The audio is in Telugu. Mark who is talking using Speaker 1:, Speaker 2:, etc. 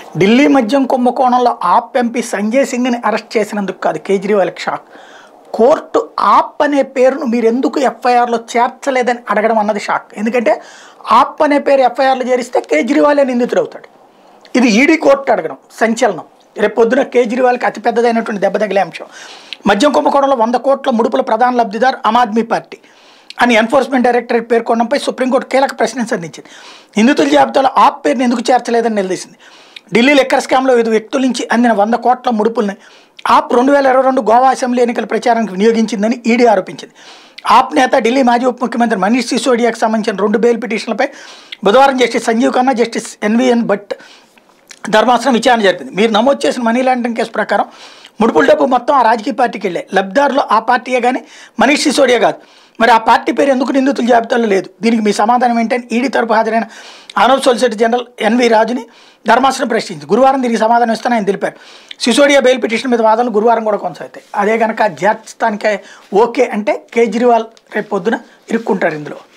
Speaker 1: ఢిల్లీ మద్యం కుంభకోణంలో ఆప్ ఎంపీ సంజయ్ సింగ్ని అరెస్ట్ చేసినందుకు కాదు కేజ్రీవాల్కి షాక్ కోర్టు ఆప్ అనే పేరును మీరు ఎందుకు ఎఫ్ఐఆర్లో చేర్చలేదని అడగడం అన్నది షాక్ ఎందుకంటే ఆప్ అనే పేరు ఎఫ్ఐఆర్లో చేరిస్తే కేజ్రీవాలే నిందితుడు అవుతాడు ఇది ఈడీ కోర్టు అడగడం సంచలనం రేపు పొద్దున కేజ్రీవాల్కి అతిపెద్దదైనటువంటి దెబ్బ తగిలే అంశం మద్యం కుంభకోణంలో వంద కోట్ల ముడుపుల ప్రధాన లబ్ధిదారు ఆమ్ ఆద్మీ పార్టీ అని ఎన్ఫోర్స్మెంట్ డైరెక్టరేట్ పేర్కొనడంపై సుప్రీంకోర్టు కీలక ప్రశ్న సంధించింది నిందితుల జాబితాలో ఆప్ పేరుని ఎందుకు చేర్చలేదని నిలదీసింది ఢిల్లీ లెక్కర్ స్కామ్లో ఐదు వ్యక్తుల నుంచి అందిన వంద కోట్ల ముడుపుల్ని ఆప్ రెండు వేల ఇరవై రెండు గోవా అసెంబ్లీ ఎన్నికల ప్రచారానికి వినియోగించిందని ఈడీ ఆరోపించింది ఆప్ నేత ఢిల్లీ మాజీ ఉప ముఖ్యమంత్రి మనీష్ సిసోడియాకు సంబంధించిన రెండు బెయిల్ పిటిషన్లపై బుధవారం justice Sanjiv Khanna justice N V N Bhatt ధర్మాసనం విచారణ జరిపింది మీరు నమోదు చేసిన మనీ లాండరింగ్ కేసు ప్రకారం ముడుపుల డబ్బు మొత్తం ఆ రాజకీయ పార్టీకి వెళ్ళే లబ్ధిదారులు ఆ పార్టీయే కానీ మనీష్ సిసోడియా కాదు మరి ఆ పార్టీ పేరు ఎందుకు నిందితుల జాబితాలో లేదు దీనికి మీ సమాధానం ఏంటని ఈడీ తరపు హాజరైన ఆనర్ సొలిసిటర్ జనరల్ ఎన్వి రాజుని ధర్మాసనం ప్రశ్నించింది గురువారం దీనికి సమాధానం ఇస్తానని ఆయన తెలిపారు సిసోడియా బెయిల్ పిటిషన్ మీద వాదనలు గురువారం కూడా కొనసాగుతాయి అదే కనుక చేర్చడానికి ఓకే అంటే కేజ్రీవాల్ రేపు పొద్దున ఇరుక్కుంటారు ఇందులో